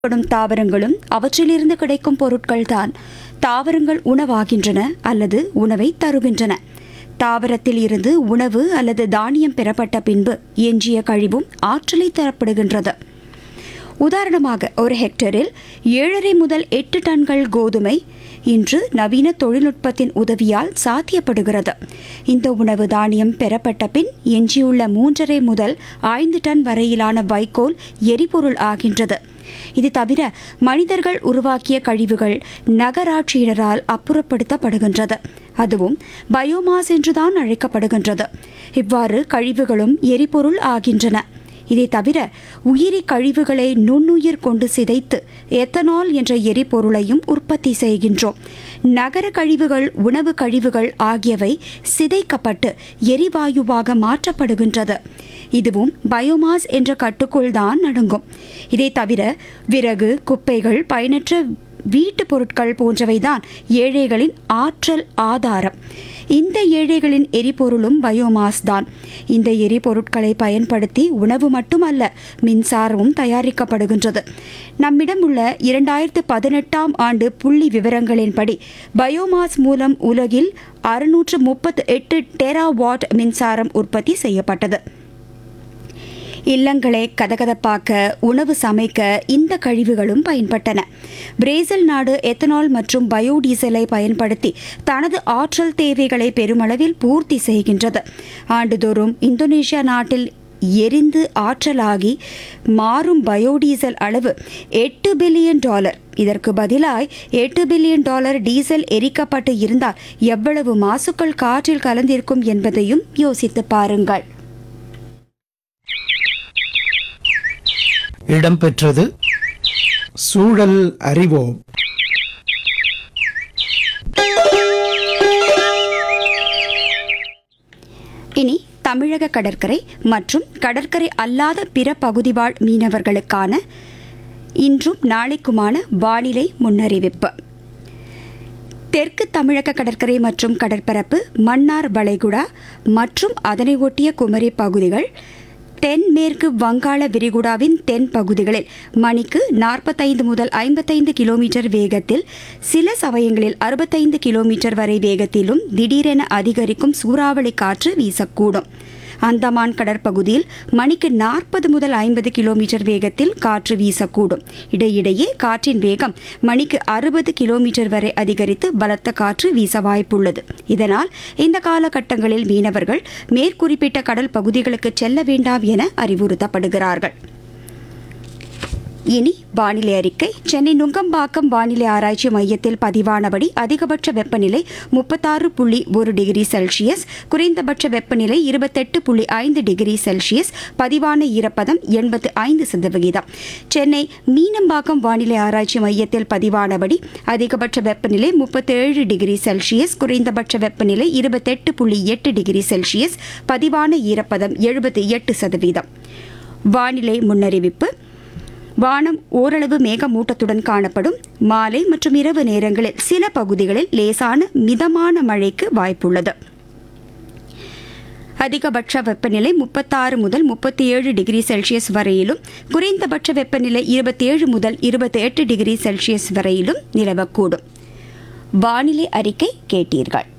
படும் தாவரங்களும் அவற்றிலிருந்து கிடைக்கும் பொருட்கள்தான் தாவரங்கள் உணவாகின்றன அல்லது உணவை தருகின்றன தாவரத்தில் இருந்து உணவு அல்லது தானியம் பெறப்பட்ட பின்பு எஞ்சிய கழிவும் ஆற்றலை தரப்படுகின்றது உதாரணமாக ஒரு ஹெக்டரில் ஏழரை முதல் எட்டு டன்கள் கோதுமை இன்று நவீன தொழில்நுட்பத்தின் உதவியால் சாத்தியப்படுகிறது இந்த உணவு தானியம் பெறப்பட்ட பின் எஞ்சியுள்ள மூன்றரை முதல் ஐந்து டன் வரையிலான வைக்கோல் எரிபொருள் ஆகின்றது இது தவிர மனிதர்கள் உருவாக்கிய கழிவுகள் நகராட்சியினரால் அப்புறப்படுத்தப்படுகின்றது அதுவும் பயோமாஸ் என்றுதான் அழைக்கப்படுகின்றது இவ்வாறு கழிவுகளும் எரிபொருள் ஆகின்றன இதை தவிர உயிரி கழிவுகளை நுண்ணுயிர் கொண்டு சிதைத்து எத்தனால் என்ற எரிபொருளையும் உற்பத்தி செய்கின்றோம் நகர கழிவுகள் உணவு கழிவுகள் ஆகியவை சிதைக்கப்பட்டு எரிவாயுவாக மாற்றப்படுகின்றது இதுவும் பயோமாஸ் என்ற கட்டுக்குள் தான் அடங்கும் இதை தவிர விறகு குப்பைகள் பயனற்ற வீட்டு பொருட்கள் போன்றவைதான் ஏழைகளின் ஆற்றல் ஆதாரம் இந்த ஏழைகளின் எரிபொருளும் பயோமாஸ் தான் இந்த எரிபொருட்களை பயன்படுத்தி உணவு மட்டுமல்ல மின்சாரமும் தயாரிக்கப்படுகின்றது நம்மிடம் உள்ள இரண்டாயிரத்து பதினெட்டாம் ஆண்டு புள்ளி விவரங்களின்படி பயோமாஸ் மூலம் உலகில் அறுநூற்று முப்பத்து எட்டு டெராவாட் மின்சாரம் உற்பத்தி செய்யப்பட்டது இல்லங்களை கதகதப்பாக்க உணவு சமைக்க இந்த கழிவுகளும் பயன்பட்டன பிரேசில் நாடு எத்தனால் மற்றும் பயோடீசலை பயன்படுத்தி தனது ஆற்றல் தேவைகளை பெருமளவில் பூர்த்தி செய்கின்றது ஆண்டுதோறும் இந்தோனேஷியா நாட்டில் எரிந்து ஆற்றலாகி மாறும் பயோடீசல் அளவு எட்டு பில்லியன் டாலர் இதற்கு பதிலாய் எட்டு பில்லியன் டாலர் டீசல் எரிக்கப்பட்டு இருந்தால் எவ்வளவு மாசுக்கள் காற்றில் கலந்திருக்கும் என்பதையும் யோசித்து பாருங்கள் இடம்பெற்றது சூழல் அறிவோம் இனி தமிழக கடற்கரை மற்றும் கடற்கரை அல்லாத பிற பகுதிவாழ் மீனவர்களுக்கான இன்றும் நாளைக்குமான வானிலை முன்னறிவிப்பு தெற்கு தமிழக கடற்கரை மற்றும் கடற்பரப்பு மன்னார் வளைகுடா மற்றும் அதனை ஒட்டிய குமரி பகுதிகள் தென்மேற்கு வங்காள விரிகுடாவின் தென் பகுதிகளில் மணிக்கு நாற்பத்தைந்து முதல் ஐம்பத்தைந்து கிலோமீட்டர் வேகத்தில் சில சமயங்களில் அறுபத்தைந்து கிலோமீட்டர் வரை வேகத்திலும் திடீரென அதிகரிக்கும் சூறாவளி காற்று வீசக்கூடும் அந்தமான் கடற்பகுதியில் மணிக்கு நாற்பது முதல் ஐம்பது கிலோமீட்டர் வேகத்தில் காற்று வீசக்கூடும் இடையிடையே காற்றின் வேகம் மணிக்கு அறுபது கிலோமீட்டர் வரை அதிகரித்து பலத்த காற்று வீச வாய்ப்புள்ளது இதனால் இந்த காலகட்டங்களில் மீனவர்கள் மேற்குறிப்பிட்ட கடல் பகுதிகளுக்கு செல்ல வேண்டாம் என அறிவுறுத்தப்படுகிறார்கள் இனி வானிலை அறிக்கை சென்னை நுங்கம்பாக்கம் வானிலை ஆராய்ச்சி மையத்தில் பதிவானபடி அதிகபட்ச வெப்பநிலை முப்பத்தாறு புள்ளி ஒரு டிகிரி செல்சியஸ் குறைந்தபட்ச வெப்பநிலை இருபத்தெட்டு புள்ளி ஐந்து டிகிரி செல்சியஸ் பதிவான ஈரப்பதம் எண்பத்து ஐந்து சதவிகிதம் சென்னை மீனம்பாக்கம் வானிலை ஆராய்ச்சி மையத்தில் பதிவானபடி அதிகபட்ச வெப்பநிலை முப்பத்தேழு டிகிரி செல்சியஸ் குறைந்தபட்ச வெப்பநிலை இருபத்தெட்டு புள்ளி எட்டு டிகிரி செல்சியஸ் பதிவான ஈரப்பதம் எழுபத்தி எட்டு சதவீதம் வானிலை முன்னறிவிப்பு வானம் ஓரளவு மேகமூட்டத்துடன் காணப்படும் மாலை மற்றும் இரவு நேரங்களில் சில பகுதிகளில் லேசான மிதமான மழைக்கு வாய்ப்புள்ளது அதிகபட்ச வெப்பநிலை முப்பத்தாறு முதல் முப்பத்தி ஏழு டிகிரி செல்சியஸ் வரையிலும் குறைந்தபட்ச வெப்பநிலை இருபத்தி ஏழு முதல் இருபத்தி எட்டு டிகிரி செல்சியஸ் வரையிலும் நிலவக்கூடும் வானிலை அறிக்கை கேட்டீர்கள்